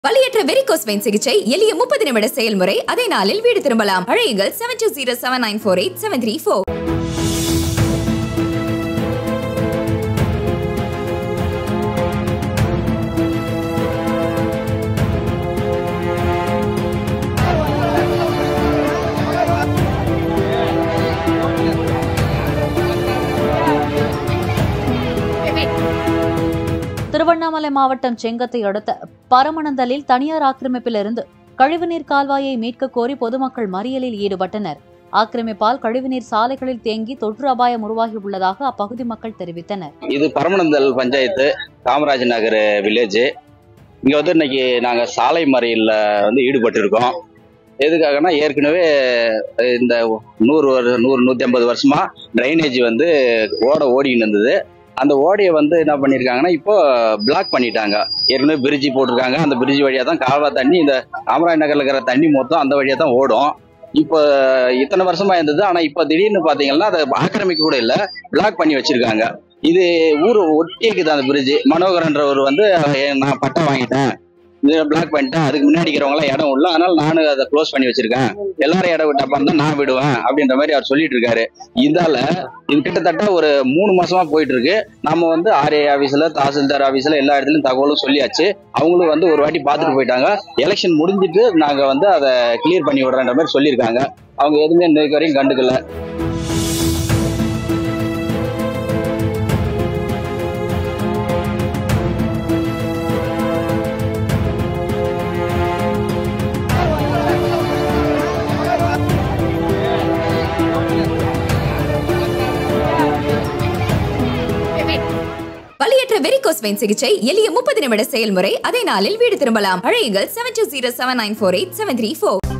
வலியற்ற varicose vein சிகிச்சை எளிய முப்பது நிமிட செயல்முறை அதே நாளில் வீடு திரும்பலாம் அழையுங்கள் seven two zero seven nine four eight seven three four Tiruvannamalai மாவட்டம் செங்கத்தை அடுத்த பரமணந்தலில் தனியார் ஆக்கிரமிப்பிலிருந்து கழிவுநீர் கால்வாயை மீட்க கோரி பொதுமக்கள் மறியலில் ஈடுபட்டனர் ஆக்கிரமிப்பால் கழிவுநீர் சாலைகளில் தேங்கி தொற்று அபாயம் உருவாகியுள்ளதாக அப்பகுதி மக்கள் தெரிவித்தனர் இது பரமநந்தல் பஞ்சாயத்து காமராஜ் நகர் வில்லேஜ் இங்கே வந்து இன்னைக்கு நாங்கள் சாலை மறியலில் வந்து ஈடுபட்டிருக்கோம் எதுக்காகனா ஏற்கனவே அஹ், இந்த நூறு வரு- நூறு நூற்றி ஐம்பது வருஷமா ட்ரைனேஜ் வந்து ஓட ஓடின்னு இருந்தது அந்த ஓடையை வந்து என்ன பண்ணியிருக்காங்கன்னா இப்போ பிளாக் பண்ணிட்டாங்க ஏற்கனவே பிரிட்ஜி போட்டிருக்காங்க அந்த பிரிட்ஜ் வழியாக தான் கால்வா தண்ணி இந்த காமராஜ் நகரில் இருக்கிற தண்ணி மொத்தம் அந்த வழியாக தான் ஓடும் இப்போ இத்தனை வருஷமா இருந்தது ஆனால் இப்போ திடீர்னு பார்த்தீங்கன்னா அதை ஆக்கிரமிக்க கூட இல்லை பிளாக் பண்ணி வச்சிருக்காங்க இது ஊர் ஒட்டி இருக்குது அந்த பிரிட்ஜ் மனோகரன்றவர் வந்து "ஏ, நான் பட்டம் வாங்கிட்டேன் இது பிளாக் பண்ணிட்டேன் அதுக்கு முன்னாடி இருக்கிறவங்களாம் இடம் இல்லை அதனால நானும் அதை க்ளோஸ் பண்ணி வச்சிருக்கேன் எல்லாரும் இடம் விட்ட அப்புறம் தான் நான் விடுவேன் அப்படின்ற மாதிரி அவர் சொல்லிட்டு இருக்காரு இதால இது கிட்டத்தட்ட ஒரு மூணு மாசமா போயிட்டு இருக்கு நம்ம வந்து ஆர்ஏ ஆபீஸ்ல தாசில்தார் ஆபீஸ்ல எல்லா இடத்துலயும் தகவலும் சொல்லியாச்சு அவங்களும் வந்து ஒரு வாட்டி பார்த்துட்டு போயிட்டாங்க எலெக்ஷன் முடிஞ்சிட்டு நாங்க வந்து அதை கிளியர் பண்ணி விடுறன்ற மாதிரி சொல்லியிருக்காங்க அவங்க எதுவுமே இன்னைக்கு வரையும் கண்டுக்கல வலியற்ற வெரிகோஸ் வெயின் சிகிச்சை எளிய முப்பது நிமிட செயல்முறை அதே நாளில் வீடு திரும்பலாம் அழையுங்கள் seven two zero seven nine four eight seven three four